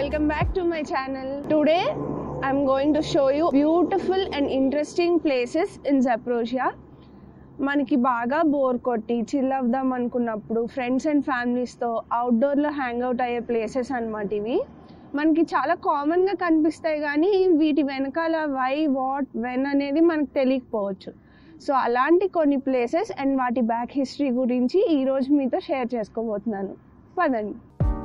welcome back to my channel. Today I'm going to show you beautiful and interesting places in Zaporozhye. మనకి బాగా bore కొట్టి chill అవుదాం అనుకున్నప్పుడు friends and ఫ్యామిలీస్తో అవుట్డోర్లో హ్యాంగ్ అవుట్ అయ్యే ప్లేసెస్ అనమాట ఇవి మనకి చాలా కామన్గా కనిపిస్తాయి కానీ వీటి వెనకాల వై వాట్ వెన్ అనేది మనకు తెలియకపోవచ్చు సో అలాంటి కొన్ని ప్లేసెస్ అండ్ వాటి బ్యాక్ హిస్టరీ గురించి ఈరోజు మీతో షేర్ చేసుకోబోతున్నాను పదండి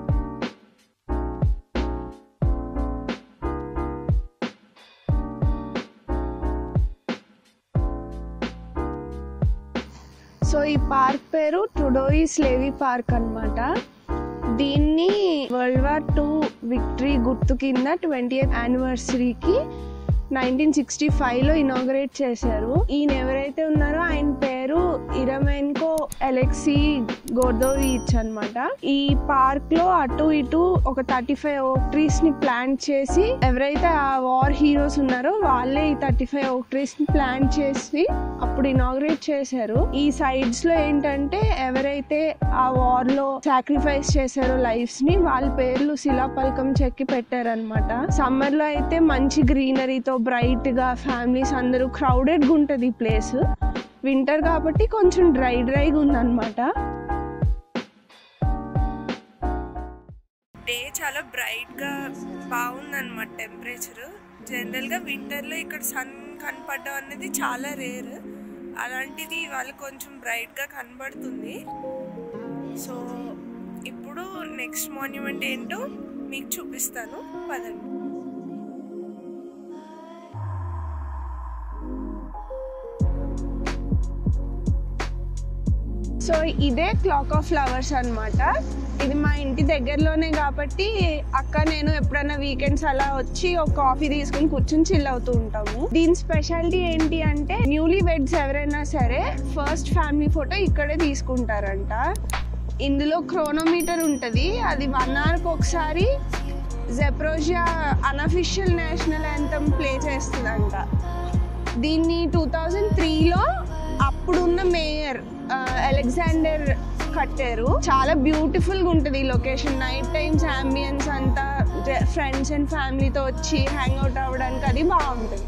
సో ఈ పార్క్ పేరు టుడోయి స్లేవి పార్క్ అన్నమాట దీన్ని వరల్డ్ వార్ టూ విక్టరీ గుర్తు కింద ట్వంటీ ఎయిత్ యానివర్సరీకి నైన్టీన్ సిక్స్టీ ఫైవ్లో ఇనాగరేట్ చేశారు ఈయన ఎవరైతే ఉన్నారో ఆయన పేరు ఇరమెన్కో ఎలెక్సీ గోర్దోవిచ్ అనమాట ఈ పార్క్ లో అటు ఇటు ఒక థర్టీ ఫైవ్ ఓక్ ట్రీస్ ని ప్లాంట్ చేసి ఎవరైతే ఆ వార్ హీరోస్ ఉన్నారో వాళ్ళే ఈ థర్టీ ఫైవ్ ఓక్ ట్రీస్ ని ప్లాంట్ చేసి అప్పుడు ఇనాగరేట్ చేశారు ఈ సైడ్స్ లో ఏంటంటే ఎవరైతే ఆ వార్ లో సాక్రిఫైస్ చేశారో లైఫ్స్ ని వాళ్ళ పేర్లు శిలాపలకం చెక్కి పెట్టారనమాట సమ్మర్ లో అయితే మంచి గ్రీనరీతో బ్రైట్ గా ఫ్యామిలీస్ అందరూ క్రౌడెడ్ గా ఉంటది ఈ ప్లేస్ వింటర్ కాబట్టి కొంచెం డ్రై డ్రైగా ఉందన్నమాట డే చాలా బ్రైట్గా బాగుందన్నమాట టెంపరేచర్ జనరల్గా వింటర్లో ఇక్కడ సన్ కనపడడం అనేది చాలా రేర్ అలాంటిది ఇవాళ కొంచెం బ్రైట్గా కనబడుతుంది సో ఇప్పుడు నెక్స్ట్ మాన్యుమెంట్ ఏంటో మీకు చూపిస్తాను పదండి సో ఇదే క్లాక్ ఆఫ్ ఫ్లవర్స్ అన్నమాట ఇది మా ఇంటి దగ్గరలోనే కాబట్టి అక్క నేను ఎప్పుడైనా వీకెండ్స్ అలా వచ్చి ఒక కాఫీ తీసుకుని కూర్చుని చిల్ అవుతూ ఉంటాము దీని స్పెషాలిటీ ఏంటి అంటే న్యూలీ వెడ్స్ ఎవరైనా సరే ఫస్ట్ ఫ్యామిలీ ఫోటో ఇక్కడే తీసుకుంటారంట ఇందులో క్రోనోమీటర్ ఉంటుంది అది వన్ అవర్కి ఒకసారి Zaporizhzhia unofficial national anthem play చేస్తుందంట దీన్ని టూ థౌజండ్ త్రీలో అప్పుడున్న మేయర్ అలెగ్జాండర్ కట్టారు చాలా బ్యూటిఫుల్ గా ఉంటుంది ఈ లొకేషన్ నైట్ టైమ్స్ అంబియన్స్ అంతా ఫ్రెండ్స్ అండ్ ఫ్యామిలీతో వచ్చి హ్యాంగ్ అవుట్ అవ్వడానికి అది బాగుంటుంది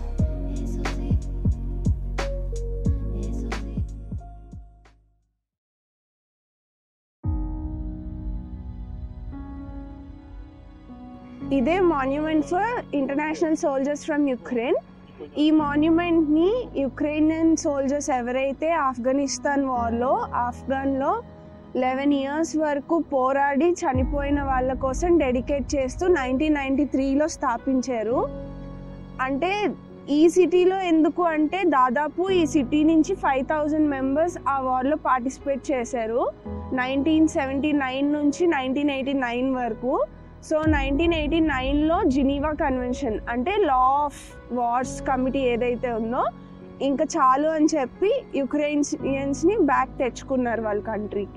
ఇదే monument for international soldiers from Ukraine ఈ మాన్యుమెంట్ని యుక్రెయినియన్ సోల్జర్స్ ఎవరైతే ఆఫ్ఘనిస్తాన్ వార్లో ఆఫ్ఘన్లో లెవెన్ ఇయర్స్ వరకు పోరాడి చనిపోయిన వాళ్ళ కోసం డెడికేట్ చేస్తూ నైన్టీన్ నైన్టీ త్రీలో స్థాపించారు అంటే ఈ సిటీలో ఎందుకు అంటే దాదాపు ఈ సిటీ నుంచి ఫైవ్ థౌజండ్ మెంబర్స్ ఆ వార్లో పార్టిసిపేట్ చేశారు నైన్టీన్ సెవెంటీ నైన్ నుంచి నైన్టీన్ ఎయిటీ నైన్ వరకు సో నైన్టీన్ ఎయిటీ నైన్లో జినీవా కన్వెన్షన్ అంటే లా ఆఫ్ వార్స్ కమిటీ ఏదైతే ఉందో ఇంకా చాలు అని చెప్పి యుక్రెయిన్స్ని బ్యాక్ తెచ్చుకున్నారు వాళ్ళ కంట్రీకి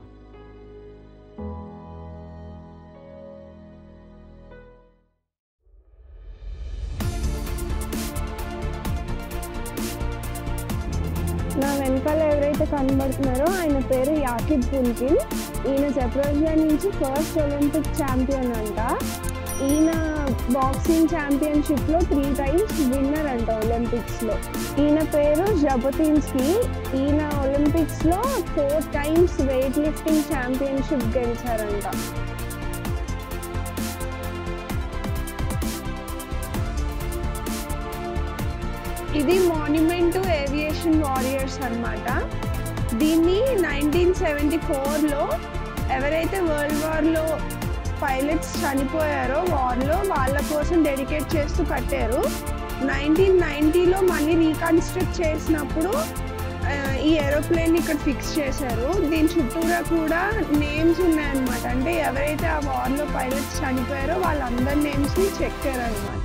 నా వెనకాల ఎవరైతే కనబడుతున్నారో ఆయన పేరు యాకిబ్ పుల్కిన్ ఈయన జెప్రోజియా నుంచి ఫస్ట్ ఒలింపిక్ ఛాంపియన్ అంట ఈయన బాక్సింగ్ ఛాంపియన్షిప్లో త్రీ టైమ్స్ విన్నర్ అంట ఒలింపిక్స్లో ఈయన పేరు జబతిన్స్కి ఈయన ఒలింపిక్స్లో four times weightlifting championship గెలిచారంట ఇది మాన్యుమెంట్ ఏవియేషన్ వారియర్స్ అన్నమాట దీన్ని నైన్టీన్ సెవెంటీ ఫోర్లో ఎవరైతే వరల్డ్ వార్లో పైలట్స్ చనిపోయారో వార్లో వాళ్ళ కోసం డెడికేట్ చేస్తూ కట్టారు నైన్టీన్ నైంటీలో మళ్ళీ రీకన్స్ట్రక్ట్ చేసినప్పుడు ఆ, ఈ ఏరోప్లేన్ ఇక్కడ ఫిక్స్ చేశారు దీని చుట్టూరా కూడా నేమ్స్ ఉన్నాయన్నమాట అంటే ఎవరైతే ఆ వార్లో పైలట్స్ చనిపోయారో వాళ్ళందరి నేమ్స్ని చెక్కారనమాట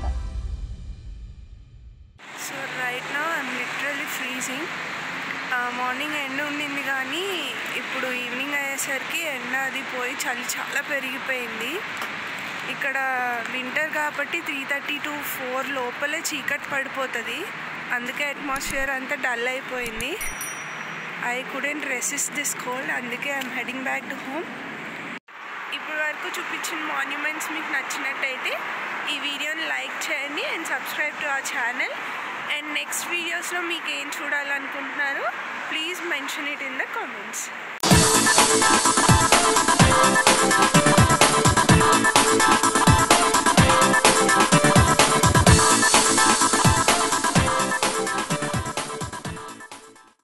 so right now I'm literally freezing morning ఎండ ఉండింది కానీ ఇప్పుడు ఈవినింగ్ అయ్యేసరికి ఎండ అది పోయి చలి చాలా పెరిగిపోయింది ఇక్కడ వింటర్ కాబట్టి త్రీ థర్టీ టు ఫోర్ లోపలే చీకటి పడిపోతుంది అందుకే అట్మాస్ఫియర్ అంతా డల్ అయిపోయింది I couldn't resist this cold అందుకే I'm heading back to home ఇప్పటి వరకు చూపించిన మాన్యుమెంట్స్ మీకు నచ్చినట్టయితే ఈ వీడియోని లైక్ చేయండి and subscribe to our channel and next వీడియోస్లో మీకు ఏం చూడాలనుకుంటున్నారో please mention it in the comments